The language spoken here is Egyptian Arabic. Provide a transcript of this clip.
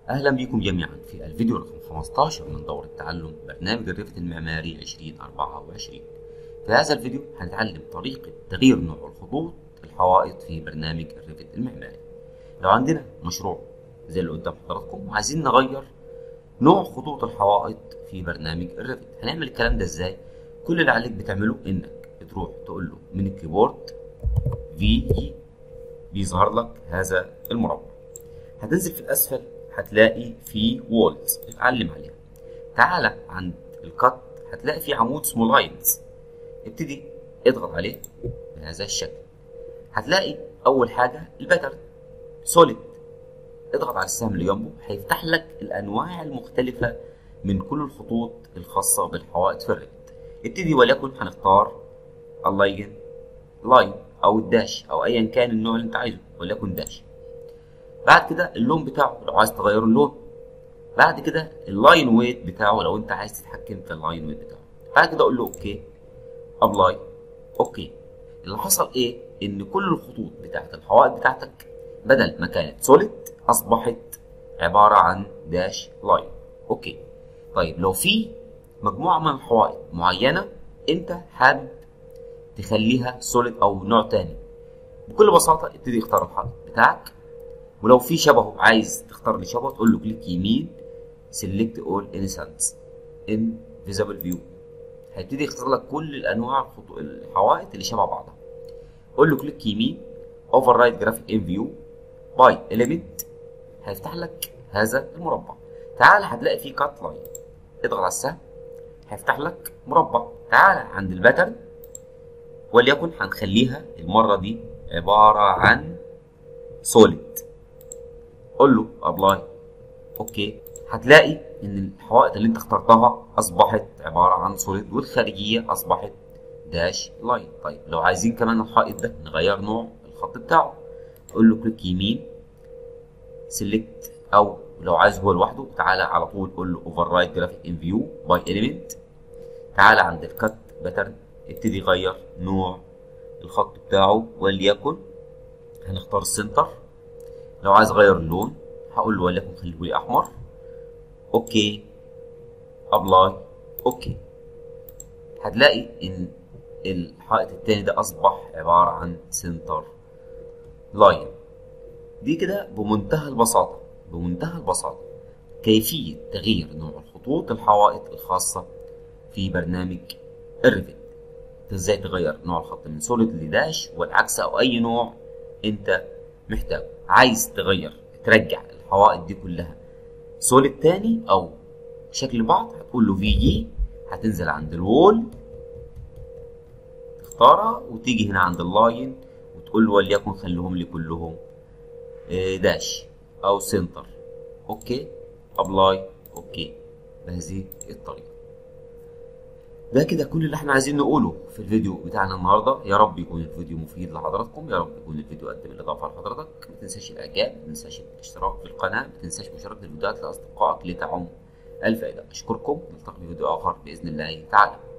أهلا بكم جميعا في الفيديو رقم 15 من دورة تعلم برنامج الرفد المعماري 2024 في هذا الفيديو هنتعلم طريقة تغيير نوع الخطوط الحوائط في برنامج الرفد المعماري لو عندنا مشروع زي اللي قدام حضراتكم وعايزين نغير نوع خطوط الحوائط في برنامج الرفد هنعمل الكلام ده ازاي كل اللي عليك بتعمله انك بتروح تقول له من الكيبورد في بيظهر لك هذا المربع هتنزل في الاسفل هتلاقي في وولز اتعلم عليها تعالى عند الكت هتلاقي في عمود اسمه لاينز ابتدي اضغط عليه بهذا الشكل هتلاقي اول حاجه الباترن سوليد اضغط على السهم اللي جنبه هيفتح لك الانواع المختلفه من كل الخطوط الخاصه بالحوائط في الريفت ابتدي وليكن هنختار اللاين لاين او الداش او ايا كان النوع اللي انت عايزه وليكن داش بعد كده اللون بتاعه لو عايز تغير اللون بعد كده اللاين ويت بتاعه لو انت عايز تتحكم في اللاين ويت بتاعه بعد كده اقول له اوكي ابلاي اوكي اللي حصل ايه ان كل الخطوط بتاعت الحوائط بتاعتك بدل ما كانت سوليد اصبحت عباره عن داش لاين اوكي طيب لو في مجموعه من الحوائط معينه انت حابب تخليها سوليد او نوع تاني بكل بساطه ابتدي اختار الحائط بتاعك ولو في شبهه عايز تختار لي شبهه تقول له كليك يمين سيلكت اول انسانس ان فيزبل فيو هيبتدي يختار لك كل الانواع الحوائط اللي شبه بعضها قول له كليك يمين اوفر رايت جرافيك ان فيو باي اليمنت هيفتح لك هذا المربع تعال هتلاقي فيه كات لاين اضغط على السهم هيفتح لك مربع تعال عند الباترن وليكن هنخليها المره دي عباره عن سوليد قول له ابلاي اوكي هتلاقي ان الحوائط اللي انت اخترتها اصبحت عباره عن سوليد والخارجيه اصبحت داش لاين طيب لو عايزين كمان الحائط ده نغير نوع الخط بتاعه قول له كليك يمين سيلكت او لو عايز هو لوحده تعالى على طول قول له اوفر رايت جرافيك ان فيو باي اليمنت تعالى عند الكت باترن ابتدي غير نوع الخط بتاعه وليكن هنختار السنتر لو عايز اغير اللون هقول له وليكن خليه لي احمر اوكي ابلاي اوكي هتلاقي ان الحائط التاني ده اصبح عبارة عن سنتر لاين دي كده بمنتهى البساطة بمنتهى البساطة كيفية تغيير نوع الخطوط الحوائط الخاصة في برنامج الريفت ازاي تغير نوع الخط من سوليد لداش والعكس او اي نوع انت محتاجه عايز تغير ترجع الحوائط دي كلها سوليد تاني او شكل بعض هتقول له في جي هتنزل عند الوول تختارها وتيجي هنا عند اللاين وتقول له وليكن خليهم لي كلهم داش او سنتر اوكي ابلاي اوكي بهذه الطريقه ده كده كل اللي احنا عايزين نقوله في الفيديو بتاعنا النهارده يا رب يكون الفيديو مفيد لحضراتكم يا رب يكون الفيديو قدم الاضافه لحضرتك ما تنساش الاعجاب ما تنساش الاشتراك في القناه ما تنساش مشاركه الفيديوهات لاصدقائك لتعم الفائده اشكركم نلتقي في فيديو اخر باذن الله تعالى